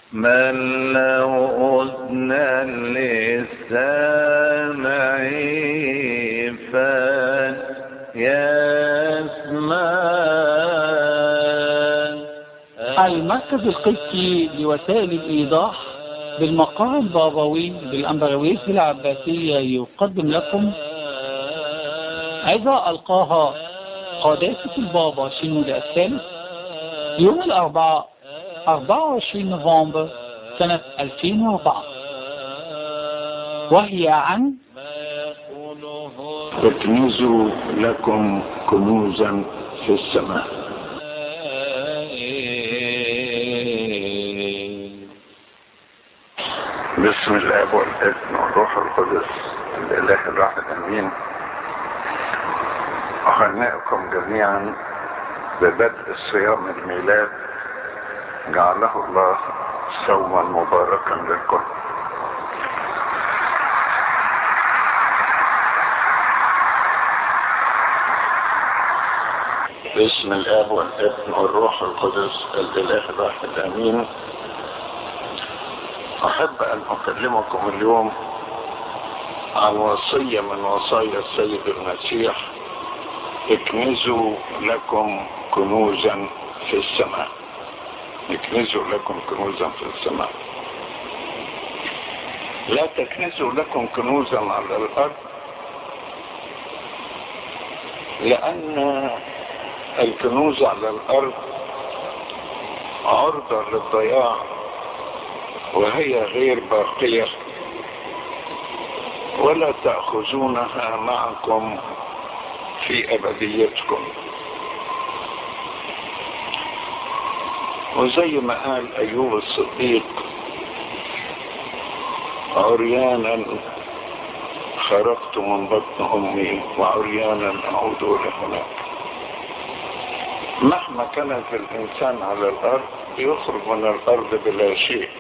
من له أذنا للسامع فليسمع المركز القبطي لوسائل الإيضاح بالمقام البابوي بالأمبروية العباسية يقدم لكم عظة ألقاها قداسة البابا شنود الثالث يوم الأربعاء 24 نوفمبر سنة 2004 وهي عن اكنزوا لكم كنوزا في السماء بسم الله والابن والروح القدس الاله الواحد امين اهنئكم جميعا ببدء صيام الميلاد جعله الله صوما مباركا للكل باسم الاب والابن والروح القدس الاله الواحد امين احب ان اكلمكم اليوم عن وصية من وصايا السيد المسيح اكنزوا لكم كنوزا في السماء اكنزوا لكم كنوزا في السماء لا تكنزوا لكم كنوزا على الارض لان الكنوز على الارض عرضة للضياع وهي غير باقية ولا تأخذونها معكم في أبديتكم وزي ما قال أيوب الصديق عريانا خرجت من بطن أمي وعريانا أعود لهناك مهما كانت الإنسان على الأرض يخرج من الأرض بلا شيء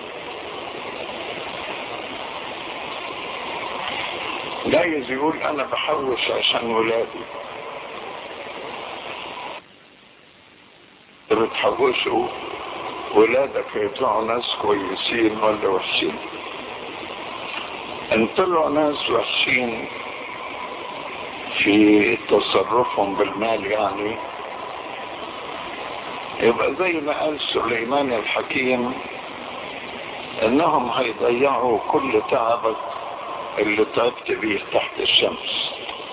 جايز يقول أنا بحوش عشان ولادي بتحوشوا ولادك يطلعوا ناس كويسين ولا وحشين ان طلعوا ناس وحشين في تصرفهم بالمال يعني يبقى زي ما قال سليمان الحكيم انهم هيضيعوا كل تعبك اللي تعبت بيه تحت الشمس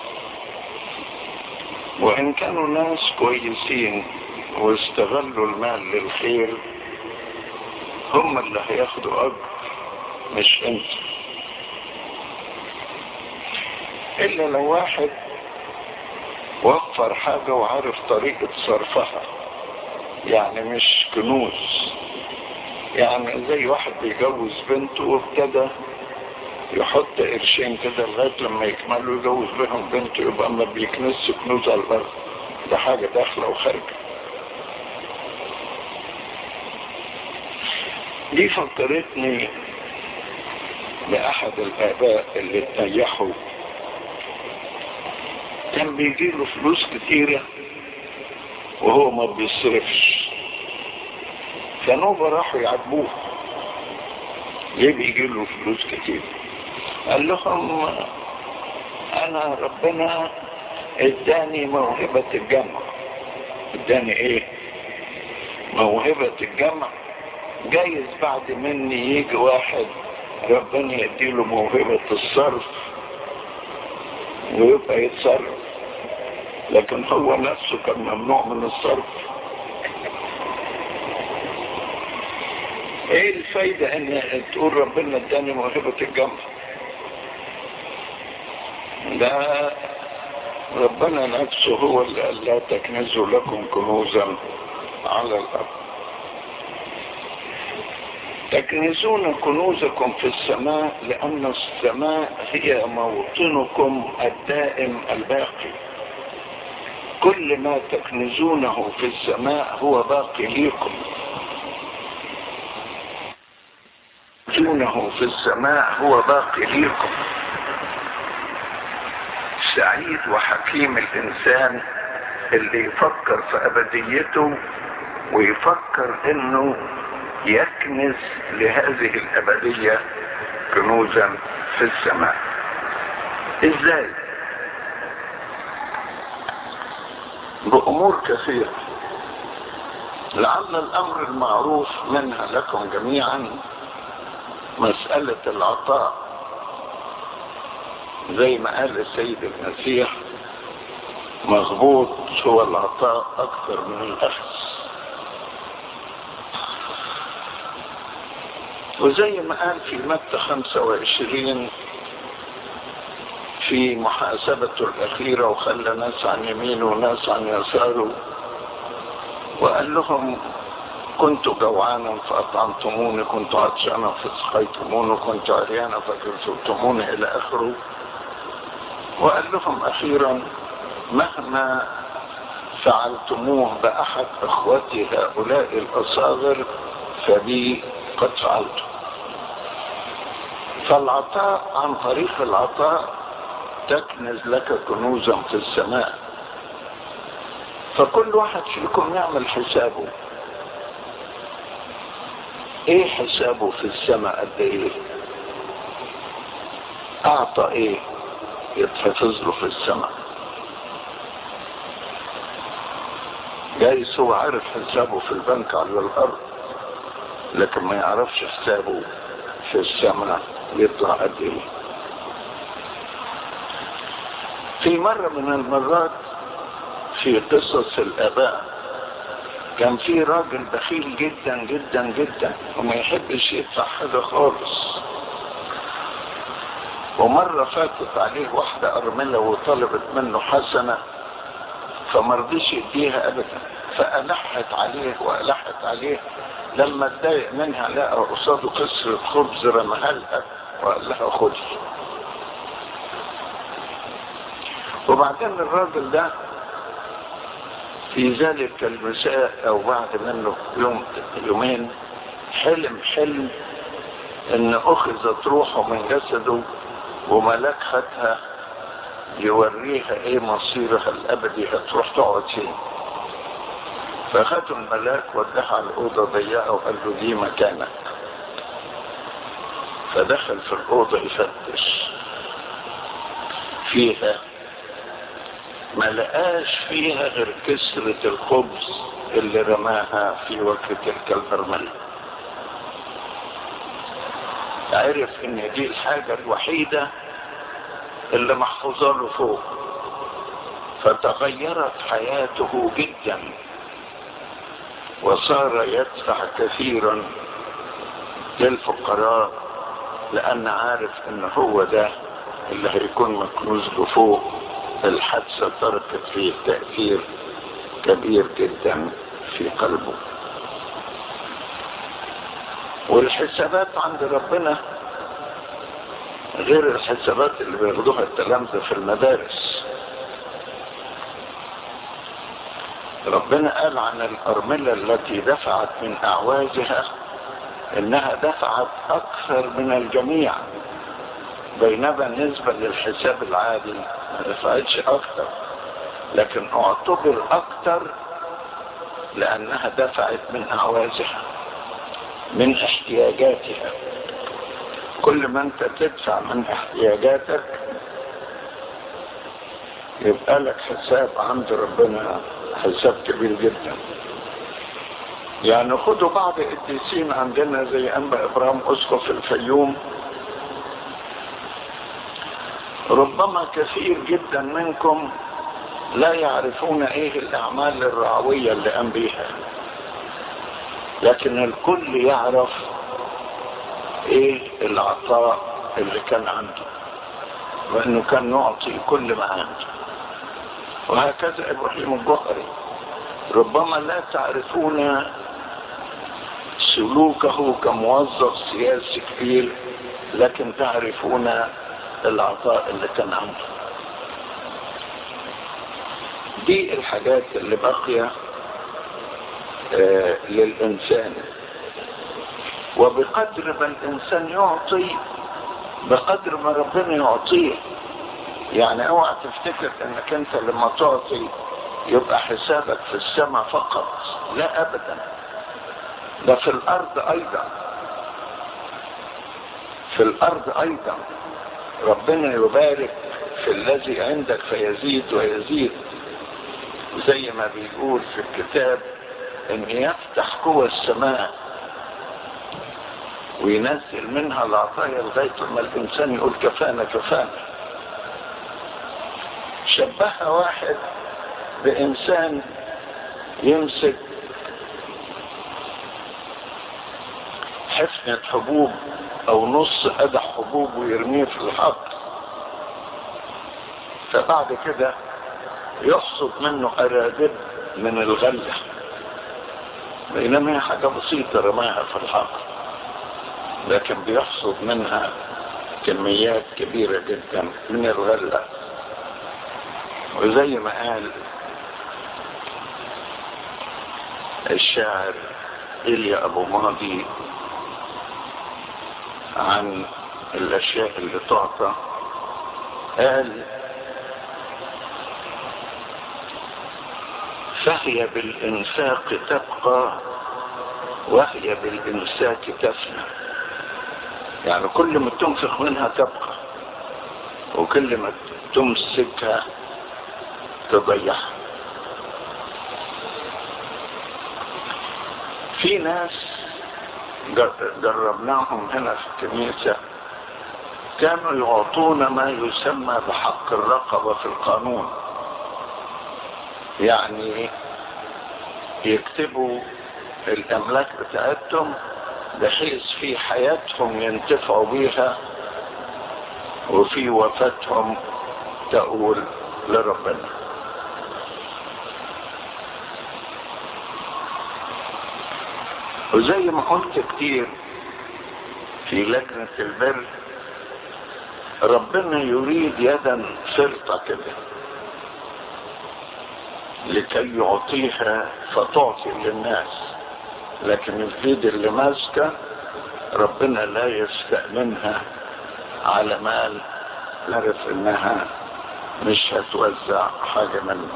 وان كانوا ناس كويسين واستغلوا المال للخير هم اللي هياخدوا اجر مش انت الا لو واحد وفر حاجة وعارف طريقة صرفها يعني مش كنوز يعني زي واحد بيجوز بنته وابتدى يحط قرشين كده لغاية لما يكملوا يجوز بهم بنته يبقى ما بيكنس كنوز على الارض ده حاجة داخلة وخارجة دي فكرتني بأحد الآباء اللي اتنيحوا كان بيجيله فلوس كتيرة وهو ما بيصرفش فنوبة راحوا يعاتبوه ليه بيجيله فلوس كتير قال لهم انا ربنا اداني موهبة الجمع اداني ايه موهبة الجمع جايز بعد مني يجي واحد ربنا يديله موهبة الصرف ويبقى يتصرف لكن هو نفسه كان ممنوع من الصرف ايه الفايدة ان تقول ربنا اداني موهبة الجمع ده ربنا نفسه هو اللي قال لا تكنزوا لكم كنوزا على الارض تكنزون كنوزكم في السماء لأن السماء هي موطنكم الدائم الباقي كل ما تكنزونه في السماء هو باقي ليكم تكنزونه في السماء هو باقي ليكم سعيد وحكيم الإنسان اللي يفكر في أبديته ويفكر إنه يكنز لهذه الأبدية كنوزا في السماء ازاي بأمور كثيرة لعل الأمر المعروف منها لكم جميعا مسألة العطاء زي ما قال السيد المسيح مظبوط هو العطاء أكثر من الأخذ وزي ما قال في متى 25 في محاسبته الأخيرة وخلى ناس عن يمينه وناس عن يساره وقال لهم كنت جوعانا فأطعمتموني كنت عطشانا فسقيتموني كنت عريانا فكسوتموني إلى آخره وقال لهم أخيرا مهما فعلتموه بأحد إخوتي هؤلاء الأصاغر فبي قد فعلته فالعطاء عن طريق العطاء تكنز لك كنوزا في السماء فكل واحد فيكم يعمل حسابه ايه حسابه في السماء قد ايه اعطى ايه يتحفظ له في السماء جايز هو عارف حسابه في البنك على الارض لكن ما يعرفش حسابه في السماء يطلع قد ايه في مرة من المرات في قصص الآباء كان في راجل بخيل جدا جدا جدا وما يحبش يدفع حاجة خالص ومرة فاتت عليه واحدة أرملة وطلبت منه حسنة فمرضيش يديها أبدا فألحت عليه وألحت عليه لما اتضايق منها لقى قصاده كسرة خبز رمها لها وقال لها خدي وبعدين الراجل ده في ذلك المساء او بعد منه يوم يومين حلم حلم ان اخذت روحه من جسده وملاك خدها يوريها ايه مصيرها الابدي هتروح تقعد فين فاخده الملاك وداها على الاوضه ضيقه وقال له دي مكانك فدخل في الاوضه يفتش فيها ما لقاش فيها غير كسرة الخبز اللي رماها في وجه تلك الأرملة عرف ان دي الحاجة الوحيدة اللي محفوظة له فوق فتغيرت حياته جدا وصار يدفع كثيرا للفقراء لان عارف ان هو ده اللي هيكون مكنوز له فوق الحادثة تركت فيه تأثير كبير جدا في قلبه والحسابات عند ربنا غير الحسابات اللي بياخدوها التلامذة في المدارس ربنا قال عن الأرملة التي دفعت من أعوازها إنها دفعت أكثر من الجميع بينما بالنسبة للحساب العادي ما دفعتش أكثر لكن اعتبر أكثر لأنها دفعت من أعوازها من احتياجاتها كل ما أنت تدفع من احتياجاتك يبقى لك حساب عند ربنا حساب كبير جدا يعني خدوا بعض القديسين عندنا زي أنبا إبراهيم أسقف الفيوم ربما كثير جدا منكم لا يعرفون ايه الاعمال الرعوية اللي قام بيها لكن الكل يعرف ايه العطاء اللي كان عنده وانه كان يعطي كل ما عنده وهكذا ابراهيم الجوهري ربما لا تعرفون سلوكه كموظف سياسي كبير لكن تعرفون العطاء اللي كان عنده دي الحاجات اللي باقية آه للإنسان وبقدر ما الإنسان يعطي بقدر ما ربنا يعطيه يعني اوعى تفتكر انك انت لما تعطي يبقى حسابك في السماء فقط لا ابدا ده في الارض ايضا في الارض ايضا ربنا يبارك في الذي عندك فيزيد ويزيد زي ما بيقول في الكتاب ان يفتح قوى السماء وينزل منها العطايا لغايه ما الانسان يقول كفانا كفانا شبهها واحد بانسان يمسك حفنة حبوب او نص قدح حبوب ويرميه في الحقل فبعد كده يحصد منه أرادب من الغلة بينما هي حاجة بسيطة رماها في الحقل لكن بيحصد منها كميات كبيرة جدا من الغلة وزي ما قال الشاعر إيليا أبو ماضي عن الأشياء اللي تعطى قال فهي بالإنفاق تبقى وهي بالإمساك تفنى يعني كل ما تنفق منها تبقى وكل ما تمسكها تضيعها في ناس جربناهم هنا في الكنيسة كانوا يعطون ما يسمى بحق الرقبة في القانون يعني يكتبوا الأملاك بتاعتهم بحيث في حياتهم ينتفعوا بيها وفي وفاتهم تقول لربنا وزي ما قلت كتير في لجنة البر ربنا يريد يدا فرطة كده لكي يعطيها فتعطي للناس لكن اليد اللي ماسكة ربنا لا يستأمنها على مال نعرف انها مش هتوزع حاجة منه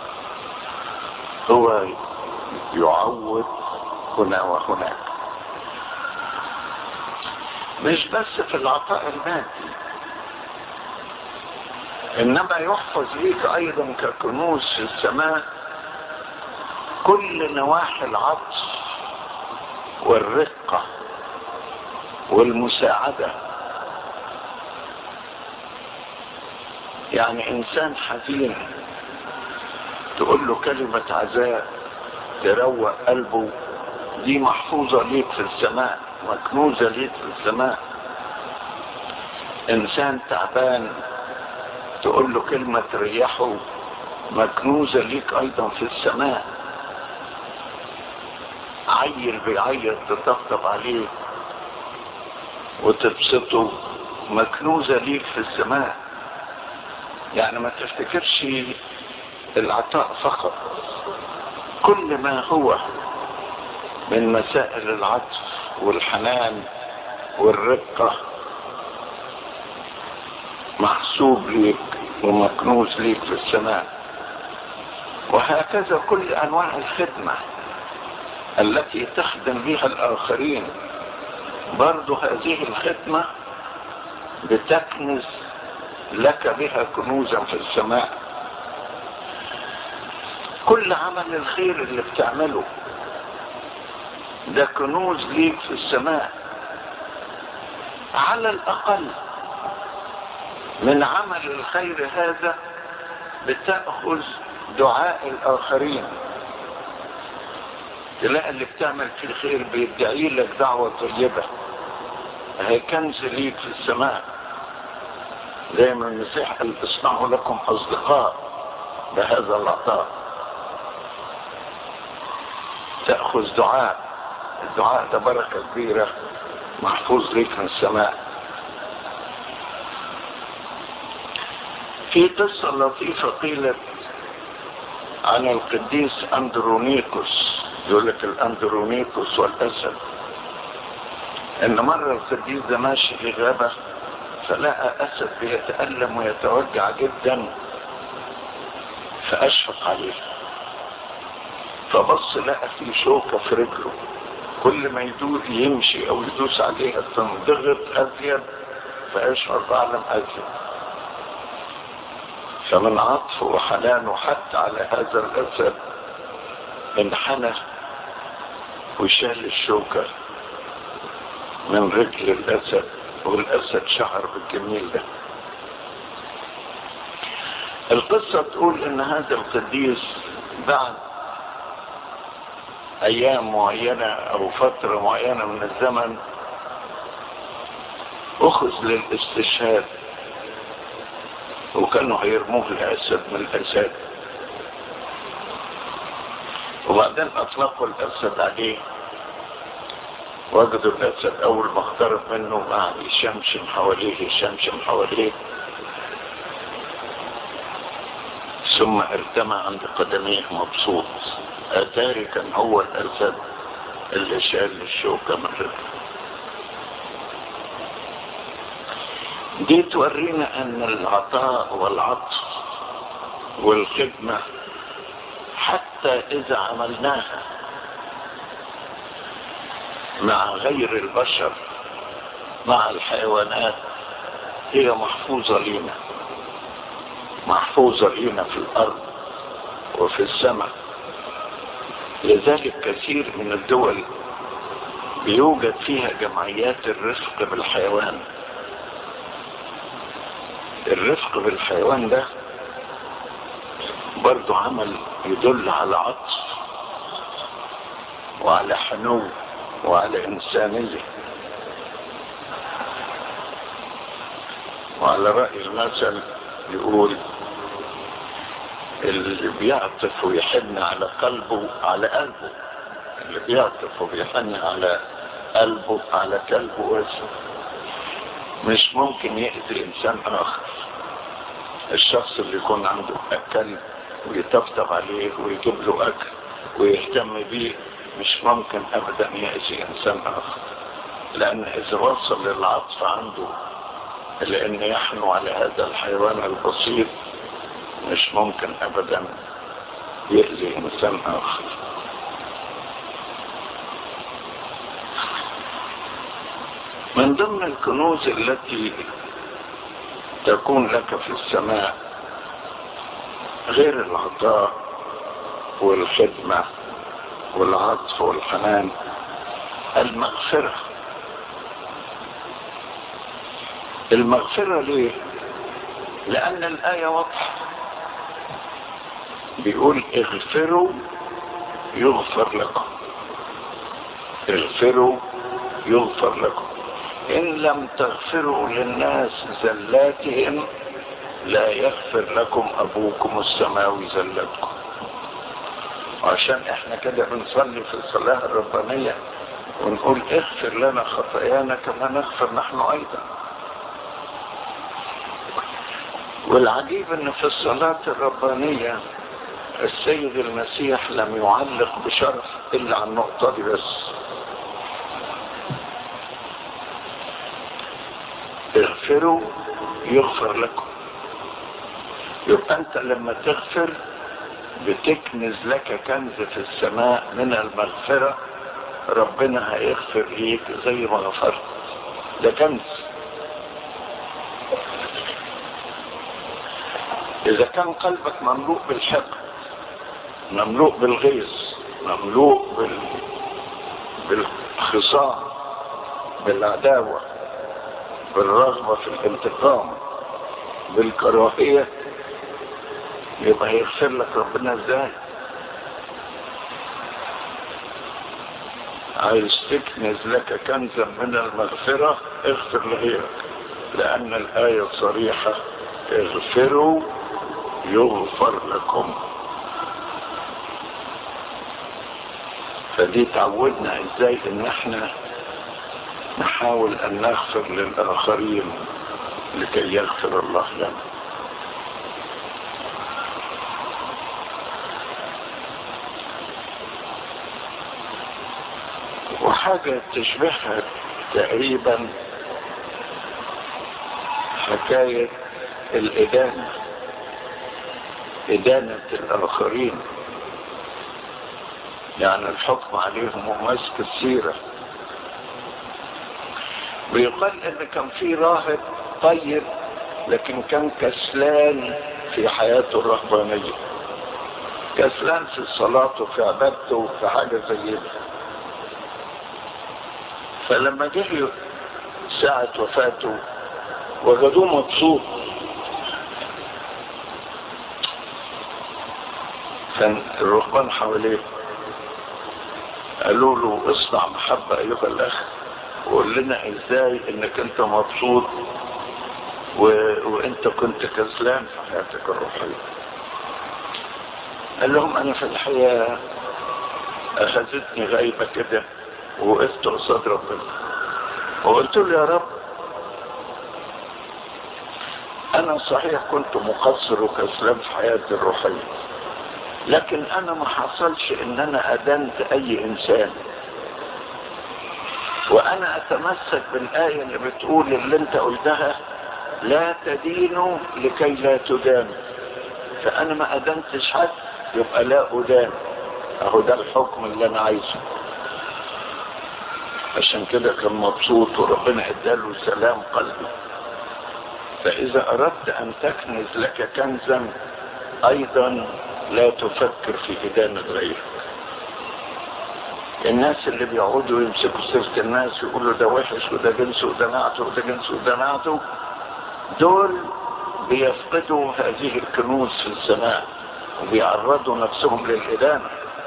هو يعوض هنا وهناك مش بس في العطاء المادي انما يحفظ ليك ايضا ككنوز في السماء كل نواحي العطف والرقة والمساعدة يعني انسان حزين تقول له كلمة عزاء تروق قلبه دي محفوظة ليك في السماء مكنوزة ليك في السماء انسان تعبان تقول له كلمة تريحه مكنوزة ليك ايضا في السماء عيل بيعيط تطبطب عليه وتبسطه مكنوزة ليك في السماء يعني ما تفتكرش العطاء فقط كل ما هو من مسائل العطف والحنان والرقة محسوب ليك ومكنوز ليك في السماء وهكذا كل انواع الخدمة التي تخدم بها الاخرين برضو هذه الخدمة بتكنز لك بها كنوزا في السماء كل عمل الخير اللي بتعمله ده كنوز ليك في السماء على الاقل من عمل الخير هذا بتأخذ دعاء الآخرين تلاقي اللي بتعمل فيه الخير بيدعي لك دعوة طيبة هي كنز ليك في السماء زي ما المسيح قال اصنعوا لكم أصدقاء بهذا العطاء تأخذ دعاء الدعاء ده بركة كبيرة محفوظ ليك من السماء في قصة لطيفة قيلت عن القديس أندرونيكوس يقول لك الأندرونيكوس والأسد إن مرة القديس ده ماشي في غابة فلقى أسد بيتألم ويتوجع جدا فأشفق عليه فبص لقى في شوكة في رجله كل ما يدوس يمشي او يدوس عليها تنضغط ازيد فيشعر بعلم ازيد فمن عطفه وحنانه حتى على هذا الاسد انحنى وشال الشوكة من رجل الاسد والاسد شعر بالجميل ده القصة تقول ان هذا القديس بعد ايام معينة او فترة معينة من الزمن اخذ للاستشهاد وكانوا هيرموه الاسد من الاسد وبعدين اطلقوا الاسد عليه وجدوا الاسد اول ما اقترب منه قعد يشمشم حواليه يشمشم حواليه ثم ارتمى عند قدميه مبسوط اتاري كان هو الاسد اللي شال الشوكة من رجله دي تورينا ان العطاء والعطف والخدمة حتى اذا عملناها مع غير البشر مع الحيوانات هي محفوظة لنا محفوظة لنا في الارض وفي السماء لذلك كثير من الدول بيوجد فيها جمعيات الرفق بالحيوان الرفق بالحيوان ده برضو عمل يدل على عطف وعلى حنو وعلى إنسانية وعلى رأي المثل يقول اللي بيعطف ويحن على قلبه على قلبه اللي بيعطف وبيحن على قلبه على كلبه واسمه مش ممكن يأذي إنسان آخر الشخص اللي يكون عنده كلب ويطبطب عليه ويجيب له أكل ويهتم بيه مش ممكن أبدا يأذي إنسان آخر لأن إذا وصل للعطف عنده لأن يحنو على هذا الحيوان البسيط مش ممكن أبدا يأذي إنسان آخر من ضمن الكنوز التي تكون لك في السماء غير العطاء والخدمة والعطف والحنان المغفرة المغفرة ليه لأن الآية واضحة بيقول اغفروا يغفر لكم اغفروا يغفر لكم إن لم تغفروا للناس زلاتهم لا يغفر لكم أبوكم السماوي زلاتكم عشان احنا كده بنصلي في الصلاة الربانية ونقول اغفر لنا خطايانا كما نغفر نحن أيضا والعجيب ان في الصلاة الربانية السيد المسيح لم يعلق بشرف الا على النقطة دي بس اغفروا يغفر لكم يبقى انت لما تغفر بتكنز لك كنز في السماء من المغفرة ربنا هيغفر ليك زي ما غفرت ده كنز اذا كان قلبك مملوء بالحقد مملوء بالغيظ مملوء بال... بالخصام بالعداوة بالرغبة في الانتقام بالكراهية يبقى يغفر لك ربنا ازاي عايز تكنز لك كنزا من المغفرة اغفر لغيرك لأن الآية صريحة اغفروا يغفر لكم فدي تعودنا ازاي ان احنا نحاول ان نغفر للاخرين لكي يغفر الله لنا وحاجة تشبهها تقريبا حكاية الإدانة إدانة الآخرين يعني الحكم عليهم ومسك السيرة بيقال ان كان في راهب طيب لكن كان كسلان في حياته الرهبانية كسلان في الصلاة وفي عبادته وفي حاجة زي ده فلما جه ساعة وفاته وجدوه مبسوط كان الرهبان حواليه قالوا له اصنع محبة ايها الاخ وقول لنا ازاي انك انت مبسوط و... وانت كنت كسلان في حياتك الروحية قال لهم انا في الحياة اخذتني غيبة كده ووقفت قصاد ربنا وقلت له يا رب انا صحيح كنت مقصر وكسلان في حياتي الروحية لكن انا ما حصلش ان انا ادنت اي انسان وانا اتمسك بالاية اللي بتقول اللي انت قلتها لا تدينوا لكي لا تدانوا فانا ما ادنتش حد يبقى لا ادان اهو ده الحكم اللي انا عايزه عشان كده كان مبسوط وربنا اداله سلام قلبي فاذا اردت ان تكنز لك كنزا ايضا لا تفكر في ادانة غيرك الناس اللي بيقعدوا يمسكوا سيرة الناس يقولوا ده وحش وده جنس وده نعته وده جنس وده نعته دول بيفقدوا هذه الكنوز في السماء وبيعرضوا نفسهم للإدانة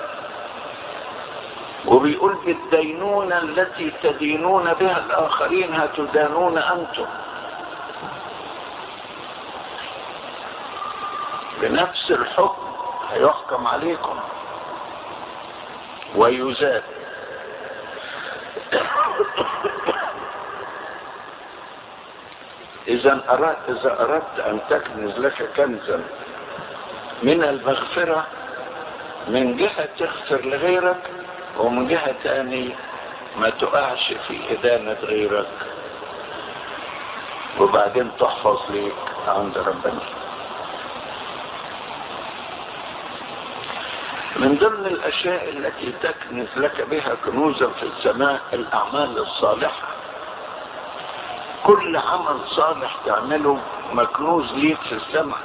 وبيقول بالدينونة التي تدينون بها الآخرين هتدانون أنتم بنفس الحكم هيحكم عليكم ويزاد إذا أردت إذا أردت أن تكنز لك كنزا من المغفرة من جهة تغفر لغيرك ومن جهة تاني ما تقعش في إدانة غيرك وبعدين تحفظ ليك عند ربنا من ضمن الأشياء التي تكنز لك بها كنوزا في السماء الأعمال الصالحة كل عمل صالح تعمله مكنوز ليك في السماء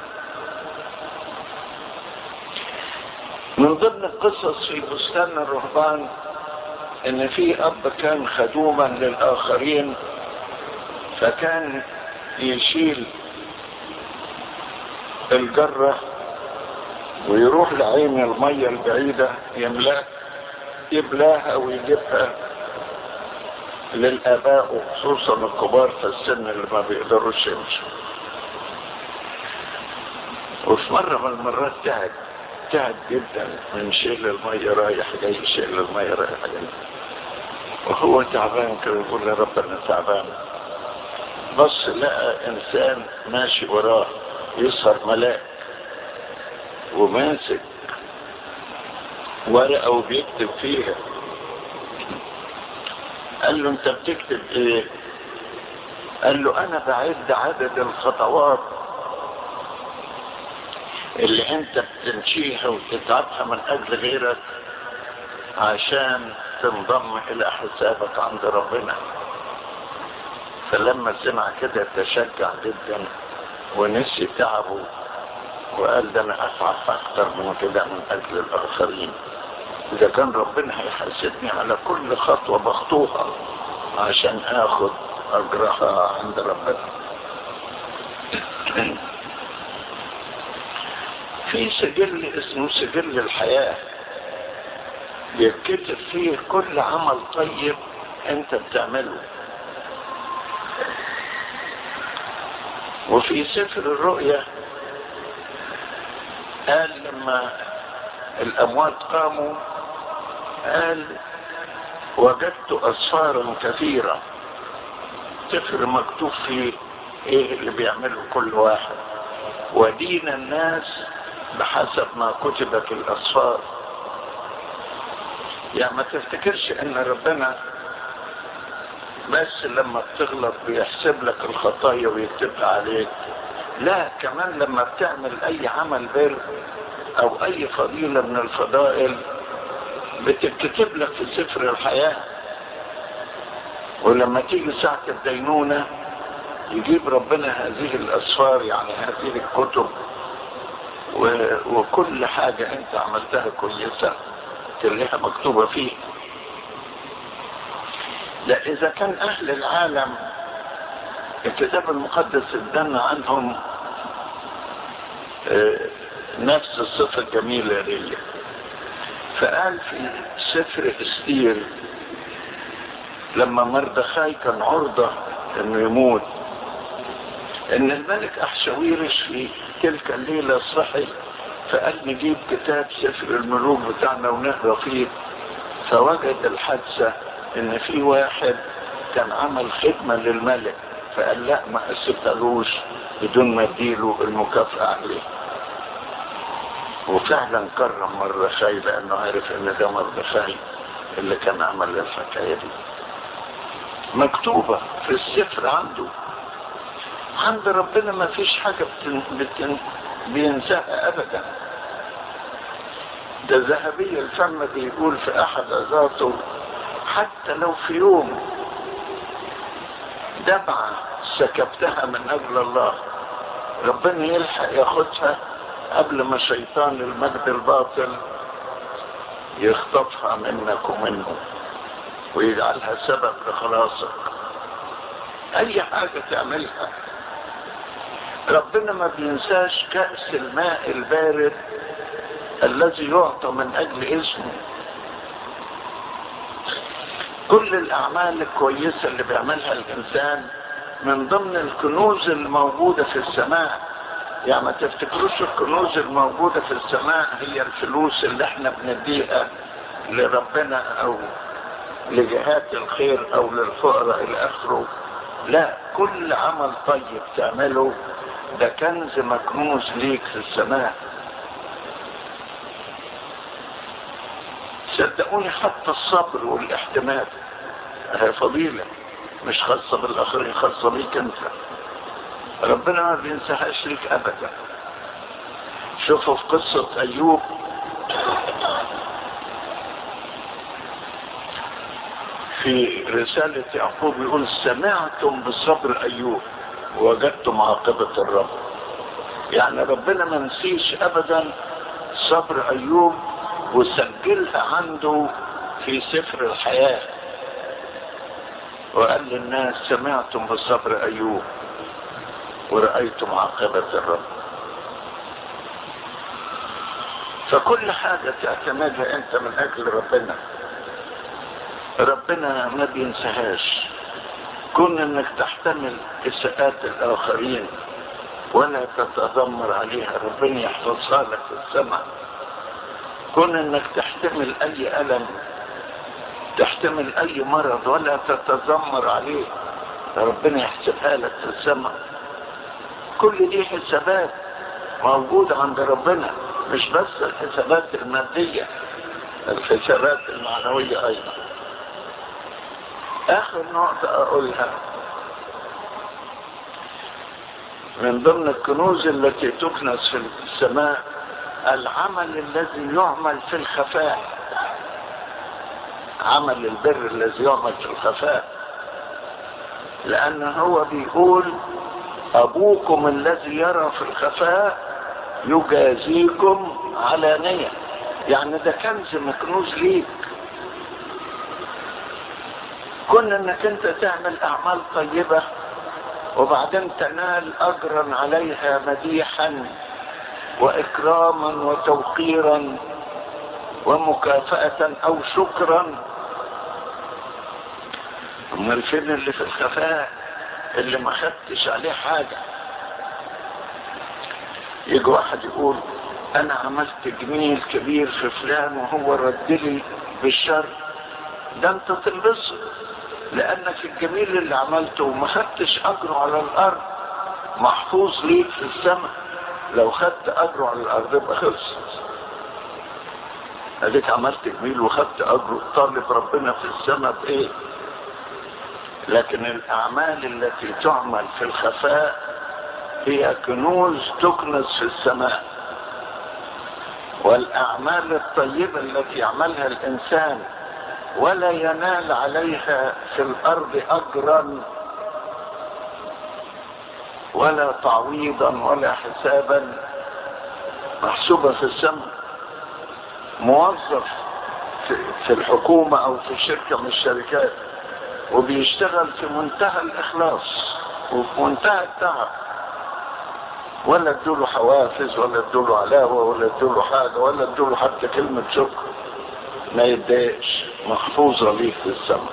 من ضمن القصص في بستان الرهبان ان في اب كان خدوما للاخرين فكان يشيل الجرة ويروح لعين المية البعيدة يملاها يبلاها ويجيبها للآباء وخصوصا الكبار في السن اللي ما بيقدروش يمشوا وفي مرة من المرات تعب تعب جدا من شيل المية رايح جاي شيل المية رايح جاي وهو تعبان كده يقول يا رب انا تعبان بص لقى انسان ماشي وراه يسهر ملاك وماسك ورقة وبيكتب فيها قال له انت بتكتب ايه قال له انا بعد عدد الخطوات اللي انت بتمشيها وتتعبها من اجل غيرك عشان تنضم الى حسابك عند ربنا فلما سمع كده تشجع جدا ونسي تعبه وقال ده انا اتعب اكتر من كده من اجل الاخرين اذا كان ربنا هيحاسبني على كل خطوة بخطوها عشان اخد اجرها عند ربنا في سجل اسمه سجل الحياة بيتكتب فيه كل عمل طيب انت بتعمله وفي سفر الرؤيا قال لما الاموات قاموا قال وجدت اسفارا كثيرة سفر مكتوب فيه ايه اللي بيعمله كل واحد ودين الناس بحسب ما كتب في الاسفار يعني ما تفتكرش ان ربنا بس لما بتغلط بيحسب لك الخطايا ويكتبها عليك لا كمان لما بتعمل اي عمل بر او اي فضيلة من الفضائل بتتكتب لك في سفر الحياة ولما تيجي ساعة الدينونة يجيب ربنا هذه الأسفار يعني هذه الكتب و... وكل حاجة انت عملتها كويسة تلاقيها مكتوبة فيه لا إذا كان أهل العالم الكتاب المقدس ادانا عنهم نفس الصفة الجميلة دي فقال في سفر استير لما مردخاي كان عرضة انه يموت ان الملك احشاويرش في تلك الليلة صحي فقال نجيب كتاب سفر الملوك بتاعنا ونقرا فيه فوجد الحادثة ان في واحد كان عمل خدمة للملك فقال لا ما اسبتلوش بدون ما اديله المكافأة عليه وفعلا كرم مردخاي لانه عرف ان ده مردخاي اللي كان عمل الحكايه دي مكتوبه في السفر عنده عند ربنا ما فيش حاجه بتن... بتن... بينساها ابدا ده ذهبي الفم بيقول في احد ذاته حتى لو في يوم دمعه سكبتها من اجل الله ربنا يلحق ياخدها قبل ما شيطان المجد الباطل يخطفها منك ومنه ويجعلها سبب لخلاصك اي حاجة تعملها ربنا ما بينساش كأس الماء البارد الذي يعطى من اجل اسمه كل الاعمال الكويسة اللي بيعملها الانسان من ضمن الكنوز الموجودة في السماء يعني ما تفتكروش الكنوز الموجودة في السماء هي الفلوس اللي احنا بنديها لربنا او لجهات الخير او للفقراء الى اخره لا كل عمل طيب تعمله ده كنز مكنوز ليك في السماء صدقوني حتى الصبر والاحتمال هي فضيلة مش خاصة بالاخرين خاصة بيك انت ربنا ما بينساهاش ليك ابدا شوفوا في قصة ايوب في رسالة يعقوب يقول سمعتم بصبر ايوب ووجدتم عاقبة الرب يعني ربنا ما نسيش ابدا صبر ايوب وسجلها عنده في سفر الحياة وقال للناس سمعتم بصبر ايوب ورأيتم عاقبة الرب فكل حاجة تعتمدها انت من اجل ربنا ربنا ما بينساهاش كون انك تحتمل اساءات الاخرين ولا تتذمر عليها ربنا يحفظها لك في السماء كون انك تحتمل اي الم تحتمل اي مرض ولا تتذمر عليه ربنا يحسبها لك في السماء كل دي حسابات موجودة عند ربنا مش بس الحسابات المادية الحسابات المعنوية ايضا اخر نقطة اقولها من ضمن الكنوز التي تكنس في السماء العمل الذي يعمل في الخفاء عمل البر الذي يعمل في الخفاء لان هو بيقول ابوكم الذي يرى في الخفاء يجازيكم علانية يعني ده كنز مكنوز ليك كن انك انت تعمل اعمال طيبة وبعدين تنال اجرا عليها مديحا واكراما وتوقيرا ومكافأة او شكرا امال فين اللي في الخفاء اللي ما خدتش عليه حاجة يجي واحد يقول انا عملت جميل كبير في فلان وهو رد لي بالشر ده انت تنبسط لانك الجميل اللي عملته ما خدتش اجره على الارض محفوظ ليك في السماء لو خدت اجره على الارض يبقى خلص اديك عملت جميل وخدت اجره طالب ربنا في السماء بايه لكن الاعمال التي تعمل في الخفاء هي كنوز تكنز في السماء والأعمال الطيبة التي يعملها الإنسان ولا ينال عليها في الأرض أجرا ولا تعويضا ولا حسابا محسوبة في السماء موظف في الحكومة أو في شركة من الشركات وبيشتغل في منتهى الإخلاص وفي منتهى التعب ولا ادوله حوافز ولا ادوله علاوة ولا ادوله حاجة ولا ادوله حتى كلمة شكر ما يتضايقش محفوظة ليه في السماء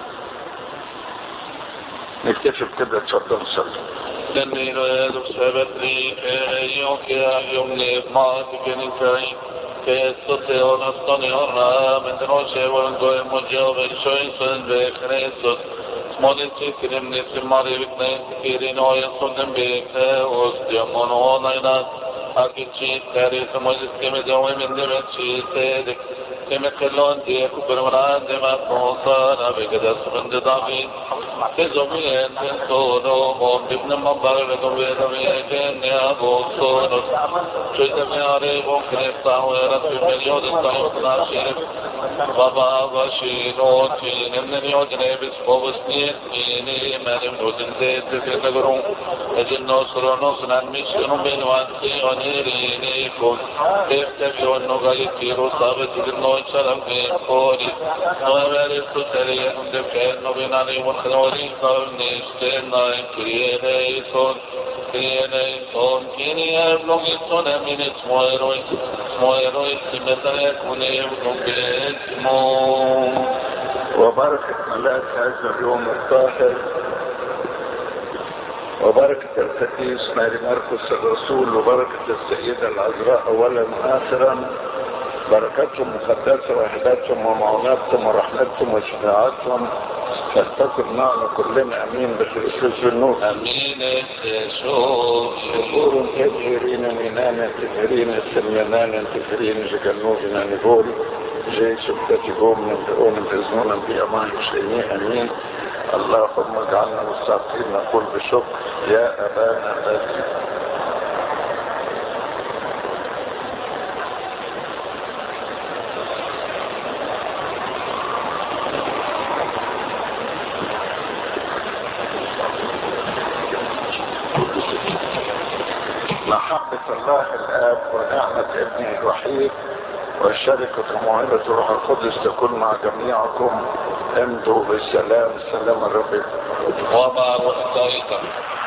نكتفي بكده اتفضل صلي Den röd och sövetrik och jag blev mat i Kenifaj. Kristus är och nästan i hörna, men den har sig var en gång mot Jove, köjsen vid Kristus. Småligt tycker ni till Marie Vikne, Kirin och jag som den bekne, och stjärnmån och hånajna. Akit här i som har skrivit och i min devet skit, كما كلون دي كبر مران دي ما توصانا بقدر سبند ضعفين تزومين تنتونو مون بابن مبار لكم بيدمين كن يا بوصونو شوية مياري ممكن يفتحوا يا رب مليون الصحيح ناشير بابا بشينو تين من يوجني بسفو بسنين تيني من يمنوزن زيت في نقرون اجن نصر نصر مشكن بين وانسي ونيريني كون كيف تبيون نغاية كيرو صابت جنو salam ke kori nuevere tu serie de que no ven a ningún genori con este no en criere son criere son kini er lo que son en min smuero smuero y si me trae con el no وبركة ملاك هذا اليوم الطاهر وبركة القديس ماري مرقس الرسول وبركة السيدة العذراء أولا وآخرا بركاتهم مقدسة وحداتهم ومعوناتهم ورحمتهم وشفاعتهم تستقر معنا كلنا امين بخريستوس النور امين شوف شكور تجهرين مينانا تجهرين سمينانا تجهرين جنوبنا نقول جاي سبتتي قوم نبقون بإذنونا بأمان شيئين امين اللهم اجعلنا مستعقين نقول بشكر يا ابانا الذي محبة الله الآب ونعمة ابنه الوحيد والشركة وموهبة الروح القدس تكون مع جميعكم امضوا بالسلام سلام الرب وما وصيت